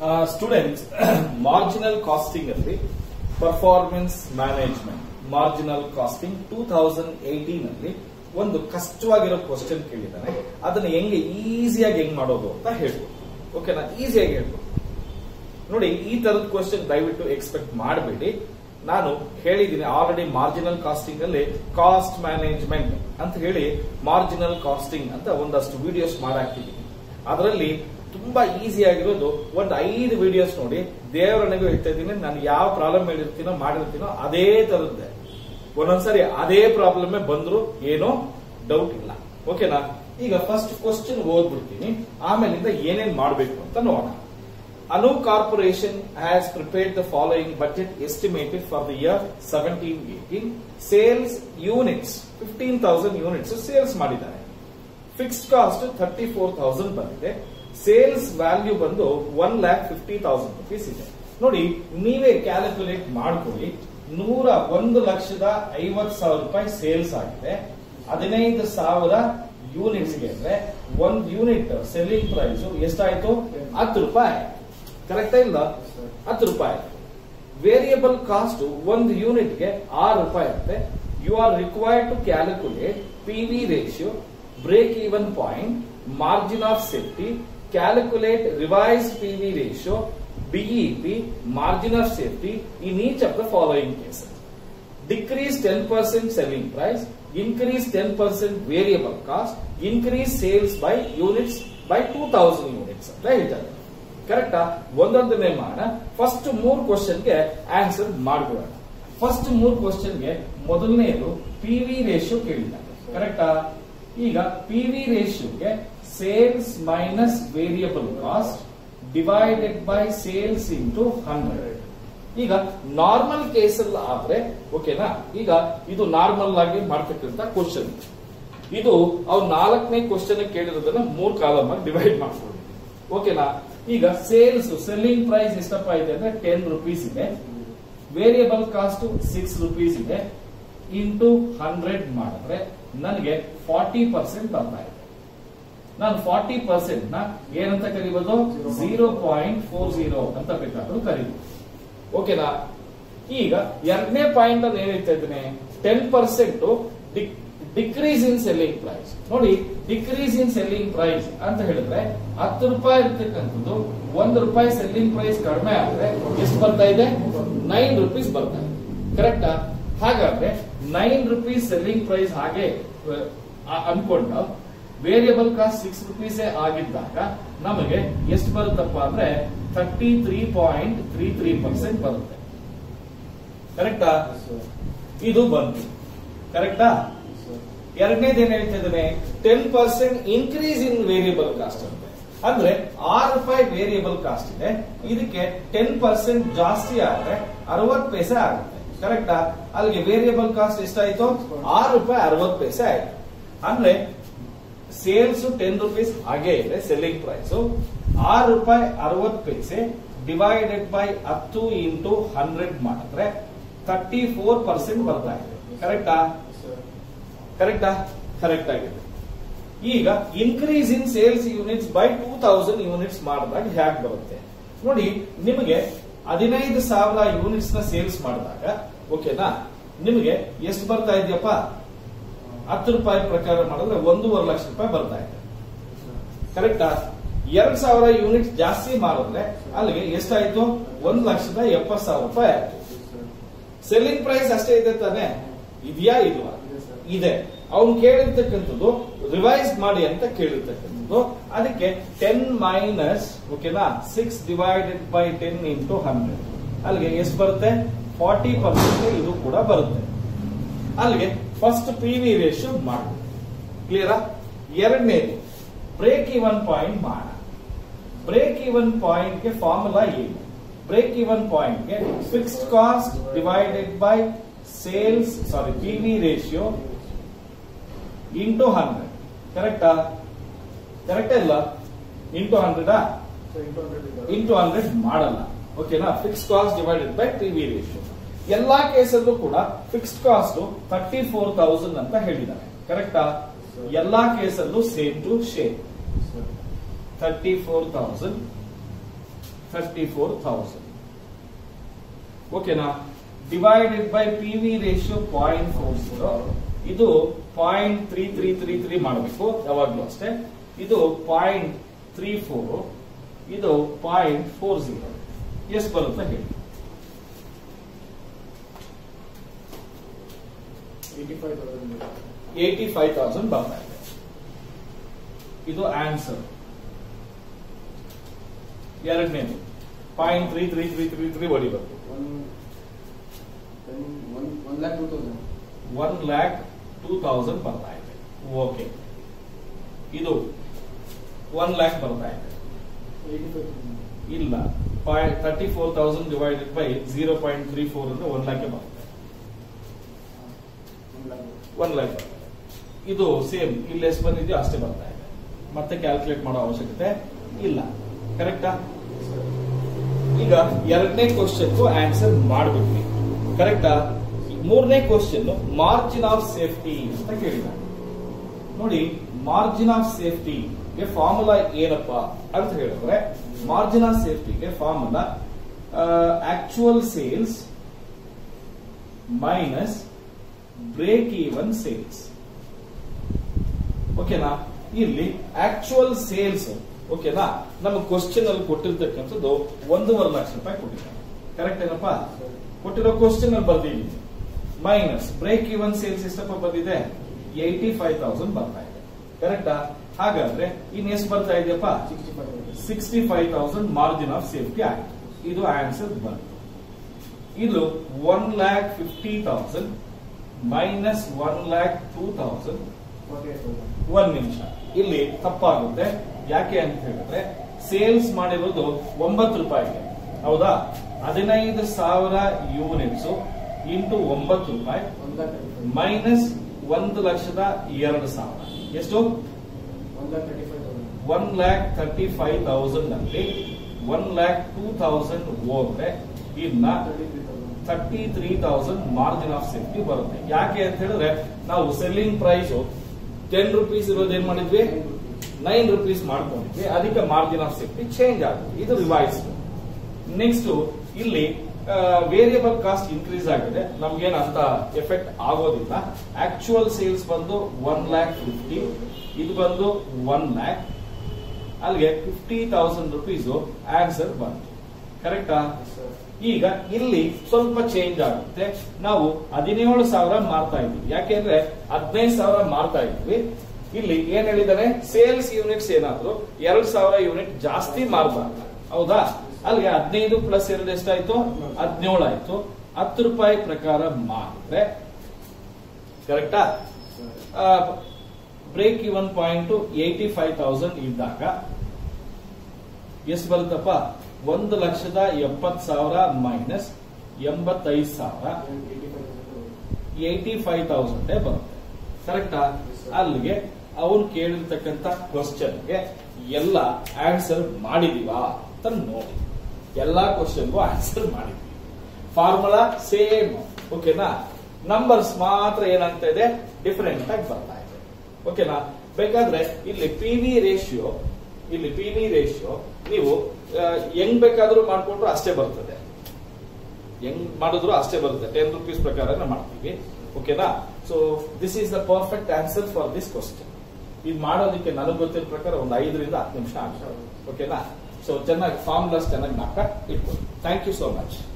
Students marginal costing ಅಲ್ಲಿ performance management marginal costing two thousand eighteen ಅಲ್ಲಿ ಒಂದು ಕಷ್ಟವಾಗಿರೋ question ಕೇಳಿದ್ದಾನೆ ಅದನ್ನ ಹೆಂಗೆ ಈಸಿಯಾಗಿ ಹೆಂಗ್ ಮಾಡೋದು ಅಂತ ಹೇಳ್ಬೋದು ಓಕೆನಾ ಈಸಿಯಾಗಿ ಹೇಳ್ಬೋದು ನೋಡಿ ಈ ತರದ ಕ್ವಶನ್ ದಯವಿಟ್ಟು ಎಕ್ಸ್ಪೆಕ್ಟ್ ಮಾಡಬೇಡಿ ನಾನು ಹೇಳಿದ್ದೀನಿ ಆಲ್ರೆಡಿ ಮಾರ್ಜಿನಲ್ ಕಾಸ್ಟಿಂಗ್ ಅಲ್ಲಿ ಕಾಸ್ಟ್ ಮ್ಯಾನೇಜ್ಮೆಂಟ್ ಅಂತ ಹೇಳಿ ಮಾರ್ಜಿನಲ್ ಕಾಸ್ಟಿಂಗ್ ಅಂತ ಒಂದಷ್ಟು ವಿಡಿಯೋಸ್ ಮಾಡಾಕ್ತಿದ್ದೀನಿ ಅದರಲ್ಲಿ ತುಂಬಾ ಈಸಿ ಆಗಿರೋದು ಒಂದು ಐದು ವಿಡಿಯೋಸ್ ನೋಡಿ ದೇವರನಿಗೂ ಹೇಳ್ತಾ ಇದ್ದೀನಿ ನಾನು ಯಾವ ಪ್ರಾಬ್ಲಮ್ ಹೇಳಿರ್ತೀನೋ ಮಾಡಿರ್ತೀನೋ ಅದೇ ತರದ್ದೇ ಒಂದೊಂದ್ಸರಿ ಅದೇ ಪ್ರಾಬ್ಲಮ್ ಬಂದ್ರು ಏನೋ ಡೌಟ್ ಇಲ್ಲ ಓಕೆನಾ ಈಗ ಫಸ್ಟ್ ಕ್ವಶನ್ ಓದ್ಬಿಡ್ತೀನಿ ಆಮೇಲಿಂದ ಏನೇನ್ ಮಾಡಬೇಕು ಅಂತ ನೋಡೋಣ Anu Corporation has prepared the following budget estimated for the year 17-18. Sales units, 15,000 units sales ಮಾಡಿದ್ದಾರೆ fixed cost thirty four thousand ಬಂದಿದೆ ಸೇಲ್ಸ್ ವ್ಯಾಲ್ಯೂ ಬಂದು one lakh fifty thousand rupees ಇದೆ ನೋಡಿ ನೀವೇ ಕ್ಯಾಲ್ಕುಲೇಟ್ ಮಾಡ್ಕೊಳ್ಳಿ ನೂರ ಒಂದು ಲಕ್ಷದ ಐವತ್ ಸಾವಿರ ರೂಪಾಯಿ ಸೇಲ್ಸ್ ಆಗಿದೆ ಹದಿನೈದು ಸಾವಿರ ಯೂನಿಟ್ಸ್ ಗೆ ಅಂದ್ರೆ ಒಂದ್ ಯೂನಿಟ್ ಸೆಲ್ಲಿಂಗ್ ಪ್ರೈಸ್ ಎಷ್ಟಾಯ್ತು ಹತ್ತು ರೂಪಾಯಿ ಕರೆಕ್ಟ್ ಇಲ್ಲ ಹತ್ತು ರೂಪಾಯಿ ವೇರಿಯಬಲ್ ಕಾಸ್ಟ್ ಒಂದು ಯೂನಿಟ್ಗೆ ಆರು ರೂಪಾಯಿ ಇರುತ್ತೆ you are required to calculate P V ratio break even point margin of safety calculate revise P V ratio BEP margin of safety in each of the following cases decrease 10% selling price, increase 10% variable cost, increase sales by units by 2000 units ಅಂತ ಹೇಳ್ತಾರೆ ಕರೆಕ್ಟಾ ಒಂದೊಂದನ್ನೇ ಮಾಡೋಣ first ಮೂರ್ ಕ್ವಶನ್ಗೆ answer ಮಾಡ್ಬಿಡೋಣ first ಮೂರ್ ಕ್ವಶನ್ಗೆ ಮೊದಲನೇದು P V ratio ಕೇಳಿದ್ದಾರೆ ಕರೆಕ್ಟಾ ಈಗ ಪಿ ವಿ ರೇಷಿಯೋಗೆ sales minus variable cost divided by sales into hundred ಈಗ ನಾರ್ಮಲ್ ಕೇಸಲ್ಲಿ ಆದ್ರೆ ಓಕೆನಾ ಈಗ ಇದು ನಾರ್ಮಲ್ ಆಗಿ ಮಾಡ್ತಕ್ಕಂತ ಕ್ವಶನ್ ಇದು ಅವ್ರು ನಾಲ್ಕನೇ ಕ್ವಶನ್ ಕೇಳಿರೋದನ್ನ ಮೂರ್ ಕಾಲಮ್ ಆಗಿ ಡಿವೈಡ್ ಮಾಡ್ಕೊಂಡಿದ್ದೀವಿ ಓಕೆನಾ ಈಗ ಸೇಲ್ಸ್ ಸೆಲ್ಲಿಂಗ್ ಪ್ರೈಸ್ ಎಷ್ಟಪ್ಪ ಇದೆ ಅಂದ್ರೆ ಟೆನ್ ರುಪೀಸ್ ಇದೆ ವೇರಿಯಬಲ್ ಕಾಸ್ಟ್ ಸಿಕ್ಸ್ ರುಪೀಸ್ ಇದೆ ಇಂಟು ಹಂಡ್ರೆಡ್ ಮಾಡಿದ್ರೆ ನನಗೆ ಫಾರ್ಟಿ ಪರ್ಸೆಂಟ್ ಬರ್ತಾ ಇದೆ ನಾನು ಫಾರ್ಟಿ ಪರ್ಸೆಂಟ್ ನ ಏನಂತ ಕರಿಬೋದು ಜೀರೋ ಪಾಯಿಂಟ್ ಫೋರ್ ಜೀರೋ ಅಂತ ಬೇಕಾದ್ರೂ ಕರಿಬೋದು ಓಕೆನಾ ಈಗ ಎರಡನೇ ಪಾಯಿಂಟ್ ಅಲ್ಲಿ ಏನ್ ಹೇಳ್ತಾ ಇದ್ದೇನೆ ten percent decrease in selling price ನೋಡಿ ಡಿಕ್ರೀಸ್ ಇನ್ ಸೆಲ್ಲಿಂಗ್ ಪ್ರೈಸ್ ಅಂತ ಹೇಳಿದ್ರೆ ಹತ್ತು ರೂಪಾಯಿ ಇರ್ತಕ್ಕಂಥದ್ದು ಒಂದು ರೂಪಾಯಿ ಸೆಲ್ಲಿಂಗ್ ಪ್ರೈಸ್ ಕಡಿಮೆ ಆದ್ರೆ ಎಷ್ಟು ಬರ್ತಾ ಇದೆ ನೈನ್ ರುಪೀಸ್ ಬರ್ತಾ ಇದೆ ಕರೆಕ್ಟಾ ಹಾಗಾದ್ರೆ ನೈನ್ ರುಪೀಸ್ ಸೆಲ್ಲಿಂಗ್ ಪ್ರೈಸ್ ಹಾಗೆ ಅಹ್, ಅನ್ಕೊಂಡು ವೇರಿಯಬಲ್ ಕಾಸ್ಟ್ ಸಿಕ್ಸ್ ರುಪೀಸೇ ಆಗಿದ್ದಾಗ ನಮಗೆ ಎಷ್ಟು ಬರುತ್ತಪ್ಪ ಅಂದ್ರೆ thirty three point three three percent ಬರುತ್ತೆ ಕರೆಕ್ಟಾ ಇದು ಬಂತು ಕರೆಕ್ಟಾ ಎರಡನೇದು ಏನ್ ಹೇಳ್ತಾ ಇದ್ದಾನೆ ten percent increase in variable cost ಅಂತೆ ಅಂದ್ರೆ ಆರು ರೂಪಾಯಿ ವೇರಿಯಬಲ್ ಕಾಸ್ಟ್ ಇದೆ ಇದಕ್ಕೆ ಟೆನ್ ಪರ್ಸೆಂಟ್ ಜಾಸ್ತಿ ಆದ್ರೆ ಅರವತ್ ಪೈಸೆ ಆಗುತ್ತೆ ಕರೆಕ್ಟಾ ಅಲ್ಲಿಗೆ ವೇರಿಯಬಲ್ ಕಾಸ್ಟ್ ಎಷ್ಟಾಯ್ತು ಆರು ರೂಪಾಯಿ ಅರವತ್ ಪೈಸೆ ಆಯ್ತು ಅಂದ್ರೆ ಸೇಲ್ಸ್ ಟೆನ್ ರುಪೀಸ್ ಹಾಗೆ ಇದೆ ಸೆಲ್ಲಿಂಗ್ ಪ್ರೈಸ್ ಆರು ರೂಪಾಯಿ ಅರವತ್ ಪೈಸೆ ಡಿವೈಡೆಡ್ ಬೈ ಹತ್ತು ಇಂಟು ಹಂಡ್ರೆಡ್ ಮಾಡಿದ್ರೆ ತರ್ಟಿ ಫೋರ್ ಪರ್ಸೆಂಟ್ ಬರ್ತಾ ಇದೆ ಕರೆಕ್ಟಾ ಕರೆಕ್ಟಾ ಕರೆಕ್ಟ್ ಆಗಿದೆ ಈಗ increase in sales units by two thousand units ಮಾಡಿದಾಗ ಹ್ಯಾಕ್ ಬರುತ್ತೆ ನೋಡಿ ನಿಮಗೆ ಹದಿನೈದು ಸಾವಿರ ಯೂನಿಟ್ಸ್ ನ ಸೇಲ್ಸ್ ಮಾಡಿದಾಗ ಓಕೆನಾ ನಿಮಗೆ ಎಷ್ಟು ಬರ್ತಾ ಇದೆಯಪ್ಪ ಹತ್ತು ರೂಪಾಯಿ ಪ್ರಕಾರ ಮಾಡಿದ್ರೆ ಒಂದೂವರೆ ಲಕ್ಷ ರೂಪಾಯಿ ಬರ್ತಾ ಇದೆ ಕರೆಕ್ಟಾ ಎರಡ್ ಸಾವಿರ ಯೂನಿಟ್ ಜಾಸ್ತಿ ಮಾಡಿದ್ರೆ ಅಲ್ಲಿಗೆ ಎಷ್ಟಾಯ್ತು ಒಂದ್ ಲಕ್ಷದ ಎಪ್ಪತ್ ಸಾವಿರ ರೂಪಾಯಿ ಆಯ್ತು ಸೆಲ್ಲಿಂಗ್ ಪ್ರೈಸ್ ಅಷ್ಟೇ ಇದೆ ತಾನೆ ಇದೆಯಾ ಇಲ್ವಾ ಇದೆ ಅವ್ನು ಕೇಳಿರ್ತಕ್ಕಂಥದ್ದು ರಿವೈಸ್ ಮಾಡಿ ಅಂತ ಕೇಳಿರ್ತಕ್ಕಂಥದ್ದು ಅದಕ್ಕೆ ಟೆನ್ ಮೈನಸ್ ಓಕೆನಾ six divided by ten into hundred ಅಲ್ಲಿಗೆ ಎಷ್ಟು ಬರುತ್ತೆ ಫಾರ್ಟಿ ಪರ್ಸೆಂಟ್ ಇದು ಕೂಡ ಬರುತ್ತೆ ಅಲ್ಲಿಗೆ ಫಸ್ಟ್ ಪಿ ವಿ ರೇಷಿಯೋ ಮಾಡು ಕ್ಲಿಯರಾ ಎರಡನೇದು ಬ್ರೇಕ್ ಇವನ್ ಪಾಯಿಂಟ್ ಮಾಡ ಬ್ರೇಕ್ ಇವನ್ ಪಾಯಿಂಟ್ ಗೆ ಫಾರ್ಮುಲಾ ಏನು ಬ್ರೇಕ್ ಇವನ್ ಪಾಯಿಂಟ್ ಗೆ fixed cost divided by sales sorry P V ratio into hundred ಕರೆಕ್ಟಾ ಕರೆಕ್ಟ್ ಇಲ್ಲ ಇಂಟು ಹಂಡ್ರೆಡಾ ಇಂಟು ಹಂಡ್ರೆಡ್ ಮಾಡಲ್ಲ ಓಕೆನಾ fix cost divided by P V ratio ಎಲ್ಲಾ ಕೇಸಲ್ಲೂ ಕೂಡ fixed cost thirty four thousand ಅಂತ ಹೇಳಿದ್ದಾರೆ ಕರೆಕ್ಟಾ ಎಲ್ಲಾ ಕೇಸಲ್ಲೂ same to same thirty four thousand thirty four thousand ಓಕೆನಾ divided by P V ratio point four zero ಇದು point three three three three ಮಾಡಬೇಕು ಯಾವಾಗ್ಲೂ ಅಷ್ಟೇ ಇದು ಪಾಯಿಂಟ್ ತ್ರೀ ಫೋರ್ ಇದು ಪಾಯಿಂಟ್ ಫೋರ್ ಜೀರೋ ಎಷ್ಟು ಬರುತ್ತೆ ಹೇಳಿ eighty five thousand eighty five thousand ಬರ್ತಾ ಇದೆ ಇದು ಆನ್ಸರ್ ಎರಡನೇದು point three three three three three ಹೊಡಿಬೇಕು one one one lakh two thousand one lakh two thousand ಬರ್ತಾ ಇದೆ ಓಕೆ ಇದು ಒನ್ ಲ್ಯಾಕ್ ಬರ್ತಾ ಇದೆ ಏಯ್ಟಿ ಫೈವ್ ತೌಸಂಡ್ ಇಲ್ಲ thirty four thousand divided by zero point three four ಅಂದ್ರೆ ಒನ್ ಲ್ಯಾಕ್ ಬರುತ್ತೆ ಒನ್ ಲ್ಯಾಕ್ ಒನ್ ಲ್ಯಾಕ್ ಇದು ಸೇಮ್ ಇಲ್ಲಿ ಎಷ್ಟು ಬಂದಿದೆಯೋ ಅಷ್ಟೇ ಬರ್ತಾ ಇದೆ ಮತ್ತೆ ಕ್ಯಾಲ್ಕುಲೇಟ್ ಮಾಡೋ ಅವಶ್ಯಕತೆ ಇಲ್ಲ ಕರೆಕ್ಟಾ ಈಗ ಎರಡನೇ ಕ್ವಶನ್ ಆನ್ಸರ್ ಮಾಡ್ಬಿಟ್ವಿ ಕರೆಕ್ಟಾ ಮೂರನೇ ಕ್ವಶನ್ ಮಾರ್ಜಿನ್ ಆಫ್ ಸೇಫ್ಟಿ ಅಂತ ಕೇಳಿದ ನೋಡಿ ಮಾರ್ಜಿನ್ ಆಫ್ ಸೇಫ್ಟಿಗೆ ಫಾರ್ಮುಲಾ ಏನಪ್ಪ ಅಂತ ಹೇಳಿದ್ರೆ ಮಾರ್ಜಿನ್ ಆಫ್ ಸೇಫ್ಟಿಗೆ formula actual sales minus break even sales ಓಕೆನಾ ಇಲ್ಲಿ ಆಕ್ಚುಯಲ್ ಸೇಲ್ಸ್ ಓಕೆನಾ ನಮ್ಮ ಕ್ವಶನ್ ಅಲ್ಲಿ ಕೊಟ್ಟಿರ್ತಕ್ಕಂಥದ್ದು ಒಂದೂವರೆ ಲಕ್ಷ ರೂಪಾಯಿ ಕೊಟ್ಟಿದ್ದಾರೆ ಕರೆಕ್ಟ್ ಏನಪ್ಪಾ ಕೊಟ್ಟಿರೋ ಕ್ವಶನ್ ಅಲ್ಲಿ ಬರ್ದಿದ್ದೀನಿ ಮೈನಸ್ ಬ್ರೇಕ್ ಇವನ್ ಸೇಲ್ಸ್ ಎಷ್ಟಪ್ಪ ಬಂದಿದೆ ಏಯ್ಟಿ ಫೈವ್ ತೌಸಂಡ್ ಬರ್ತಾ ಇದೆ ಕರೆಕ್ಟಾ ಹಾಗಾದ್ರೆ ಇನ್ ಎಷ್ಟು ಬರ್ತಾ ಇದೆಯಪ್ಪ sixty five sixty five thousand margin of safety ಆಯ್ತು ಇದು ಆನ್ಸರ್ ಬಂತು ಇದು one lakh fifty thousand minus one lakh two thousand forty eight thousand ಒಂದ್ ನಿಮಿಷ ಇಲ್ಲಿ ತಪ್ಪಾಗುತ್ತೆ ಯಾಕೆ ಅಂತ ಹೇಳಿದ್ರೆ ಸೇಲ್ಸ್ ಮಾಡಿರೋದು ಒಂಬತ್ತು ರೂಪಾಯಿಗೆ ಹೌದಾ ಹದಿನೈದು ಸಾವಿರ ಯೂನಿಟ್ಸ್ ಇಂಟು ಒಂಬತ್ತು ರೂಪಾಯಿ one lakh thirty five minus ಒಂದು ಲಕ್ಷದ ಎರಡು ಸಾವಿರ ಎಷ್ಟು one lakh thirty five thousand one lakh thirty five thousand ಅಲ್ಲಿ ಒನ್ ಲ್ಯಾಕ್ ಟೂ ತೌಸಂಡ್ ಹೋದ್ರೆ ಇನ್ನ thirty three thousand thirty three thousand margin of safety ಬರುತ್ತೆ ಯಾಕೆ ಅಂತ ಹೇಳಿದ್ರೆ ನಾವು ಸೆಲ್ಲಿಂಗ್ ಪ್ರೈಸ್ ಟೆನ್ ರುಪೀಸ್ ಇರೋದು ಏನ್ ಮಾಡಿದ್ವಿ ನೈನ್ ರುಪೀಸ್ ಮಾಡ್ಕೊಂಡಿದ್ವಿ ಅದಕ್ಕೆ ಮಾರ್ಜಿನ್ ಆಫ್ ಸೇಫ್ಟಿ ಚೇಂಜ್ ಆಗುತ್ತೆ ಇದು ರಿವೈಸ್ ನೆಕ್ಸ್ಟ್ ಇಲ್ಲಿ ವೇರಿಯಬಲ್ ಕಾಸ್ಟ್ ಇನ್ಕ್ರೀಸ್ ಆಗಿದೆ ನಮ್ಗೇನು ಅಂತ ಎಫೆಕ್ಟ್ ಆಗೋದಿಲ್ಲ ಆಕ್ಚುಯಲ್ ಸೇಲ್ಸ್ ಬಂದು ಒನ್ ಲ್ಯಾಕ್ ಫಿಫ್ಟಿ ಇದು ಬಂದು ಒನ್ ಲ್ಯಾಕ್ ಅಲ್ಲಿಗೆ ಫಿಫ್ಟಿ ತೌಸಂಡ್ ರುಪೀಸ್ ಆನ್ಸರ್ ಬಂತು ಕರೆಕ್ಟಾ ಸರ್ ಈಗ ಇಲ್ಲಿ ಸ್ವಲ್ಪ ಚೇಂಜ್ ಆಗುತ್ತೆ ನಾವು ಹದಿನೇಳು ಸಾವಿರ ಮಾರ್ತಾ ಇದ್ವಿ ಯಾಕೆಂದ್ರೆ ಹದಿನೈದು ಸಾವಿರ ಮಾರ್ತಾ ಇದ್ವಿ ಇಲ್ಲಿ ಏನ್ ಹೇಳಿದಾನೆ ಸೇಲ್ಸ್ ಯೂನಿಟ್ಸ್ ಏನಾದ್ರು ಎರಡ್ ಸಾವಿರ ಯೂನಿಟ್ ಜಾಸ್ತಿ ಮಾರಬಾರ್ದು ಹೌದಾ ಅಲ್ಲಿಗೆ ಹದಿನೈದು ಪ್ಲಸ್ ಎರಡು ಎಷ್ಟಾಯ್ತು ಹದಿನೇಳು ಆಯ್ತು ಹತ್ತು ರೂಪಾಯಿ ಪ್ರಕಾರ ಮಾರಿದ್ರೆ ಕರೆಕ್ಟಾ sir break even point eighty five thousand ಇದ್ದಾಗ ಎಷ್ಟು ಬರುತ್ತಪ್ಪ ಒಂದು ಲಕ್ಷದ ಎಪ್ಪತ್ ಸಾವಿರ ಮೈನಸ್ ಎಂಬತ್ತೈದು ಸಾವಿರ eighty five thousand eighty five thousand ಬರುತ್ತೆ ಕರೆಕ್ಟಾ ಅಲ್ಲಿಗೆ ಅವನು ಕೇಳಿರ್ತಕ್ಕಂಥ ಕ್ವಶನ್ಗೆ ಎಲ್ಲ ಆನ್ಸರ್ ಮಾಡಿದೀವಾ ಅಂತ ನೋಡಿ ಎಲ್ಲಾ ಕ್ವಶನ್ಗೂ ಆನ್ಸರ್ ಮಾಡಿದ್ವಿ ಫಾರ್ಮುಲಾ ಸೇಮ್ ಓಕೆನಾ ನಂಬರ್ಸ್ ಮಾತ್ರ ಏನಾಗ್ತಾ ಇದೆ ಡಿಫರೆಂಟ್ ಆಗಿ ಬರ್ತಾ ಇದೆ ಓಕೆನಾ ಬೇಕಾದ್ರೆ ಇಲ್ಲಿ ಪಿ ವಿ ರೇಷಿಯೋ ಇಲ್ಲಿ ಪಿ ವಿ ರೇಷಿಯೋ ನೀವು ಆ, ಹೆಂಗ್ ಬೇಕಾದ್ರೂ ಮಾಡ್ಕೊಂಡ್ರು ಅಷ್ಟೇ ಬರ್ತದೆ ಹೆಂಗ್ ಮಾಡಿದ್ರು ಅಷ್ಟೇ ಬರುತ್ತೆ ಟೆನ್ ರುಪೀಸ್ ಪ್ರಕಾರ ಮಾಡ್ತೀವಿ ಓಕೆನಾ so this is the perfect answer for this question ಇದು ಮಾಡೋದಕ್ಕೆ ನನಗೆ ಗೊತ್ತಿರೋ ಪ್ರಕಾರ ಒಂದು ಐದರಿಂದ ಹತ್ತು ನಿಮಿಷ ಆಗುತ್ತೆ ಓಕೆನಾ ಸೊ ಚೆನ್ನಾಗಿ ಫಾರ್ಮುಲಾಸ್ ಚೆನ್ನಾಗಿ ಮಾಡ್ತಾ ಇಟ್ಕೊಳ್ಳಿ ಥ್ಯಾಂಕ್ ಯು ಸೋ ಮಚ್